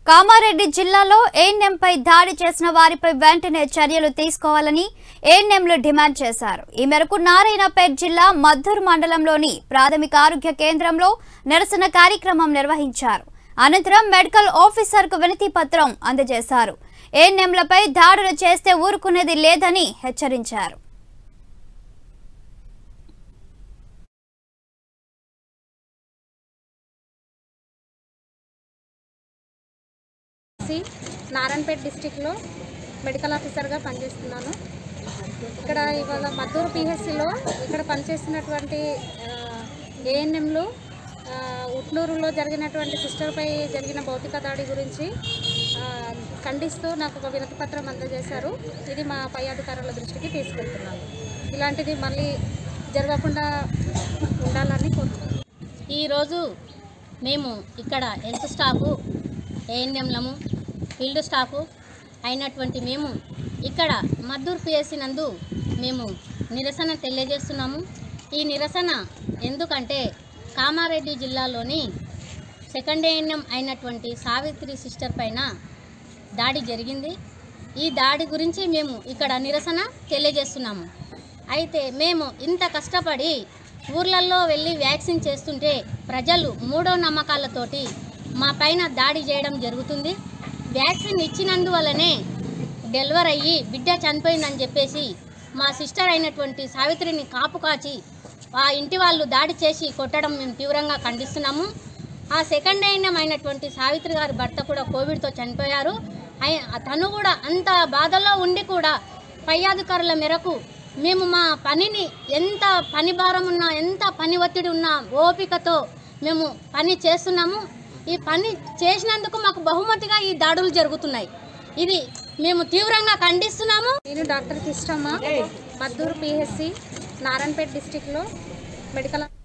కామారెడ్డి జిల్లాలో ఏఎన్ఎంపై దాడి చేసిన వారిపై వెంటనే చర్యలు తీసుకోవాలని ఏఎన్ఎంలు డిమాండ్ చేశారు ఈ మేరకు నారాయణపేట్ జిల్లా మద్దూరు మండలంలోని ప్రాథమిక ఆరోగ్య కేంద్రంలో నిరసన కార్యక్రమం నిర్వహించారు అనంతరం మెడికల్ ఆఫీసర్కు వినతి పత్రం అందజేశారు ఏఎన్ఎంలపై దాడులు చేస్తే ఊరుకునేది లేదని హెచ్చరించారు సి నారాయణపేట డిస్టిక్లో మెడికల్ ఆఫీసర్గా పనిచేస్తున్నాను ఇక్కడ ఇవాళ మద్దూరు పిహెచ్సిలో ఇక్కడ పనిచేస్తున్నటువంటి ఏఎన్ఎంలు ఉట్నూరులో జరిగినటువంటి సిస్టర్పై జరిగిన భౌతిక దాడి గురించి ఆ, ఖండిస్తూ నాకు ఒక వినతి పత్రం అందజేశారు ఇది మా పై అధికారుల దృష్టికి తీసుకెళ్తున్నాను ఇలాంటిది మళ్ళీ జరగకుండా ఉండాలని కోరుతున్నాను ఈరోజు మేము ఇక్కడ హెల్త్ స్టాఫ్ ఏఎన్ఎంలము ఫీల్డ్ స్టాఫ్ అయినటువంటి మేము ఇక్కడ మద్దూరు పిఎస్సి నందు మేము నిరసన తెలియజేస్తున్నాము ఈ నిరసన ఎందుకంటే కామారెడ్డి జిల్లాలోని సెకండ్ ఏఎన్ఎం అయినటువంటి సావిత్రి సిస్టర్ పైన దాడి జరిగింది ఈ దాడి గురించి మేము ఇక్కడ నిరసన తెలియజేస్తున్నాము అయితే మేము ఇంత కష్టపడి ఊర్లలో వెళ్ళి వ్యాక్సిన్ చేస్తుంటే ప్రజలు మూడో నమ్మకాలతోటి మా పైన దాడి చేయడం జరుగుతుంది వ్యాక్సిన్ ఇచ్చినందువల్లనే డెలివర్ అయ్యి బిడ్డ చనిపోయిందని చెప్పేసి మా సిస్టర్ అయినటువంటి సావిత్రిని కాపు కాచి ఆ ఇంటి వాళ్ళు దాడి చేసి కొట్టడం మేము తీవ్రంగా ఖండిస్తున్నాము ఆ సెకండ్ అయిన అయినటువంటి సావిత్రి గారి భర్త కూడా కోవిడ్తో చనిపోయారు అయి- తను కూడా అంత బాధలో ఉండి కూడా పై అధికారుల మేరకు మేము మా పనిని ఎంత పని భారం ఉన్నా ఎంత పని ఒత్తిడి ఉన్నా ఓపికతో మేము పని చేస్తున్నాము ఈ పని చేసినందుకు మాకు బహుమతిగా ఈ దాడులు జరుగుతున్నాయి ఇది మేము తీవ్రంగా ఖండిస్తున్నాము నేను డాక్టర్ కిష్టమ్మ మద్దూరు పిహెచ్సి నారాయణపేట డిస్టిక్లో మెడికల్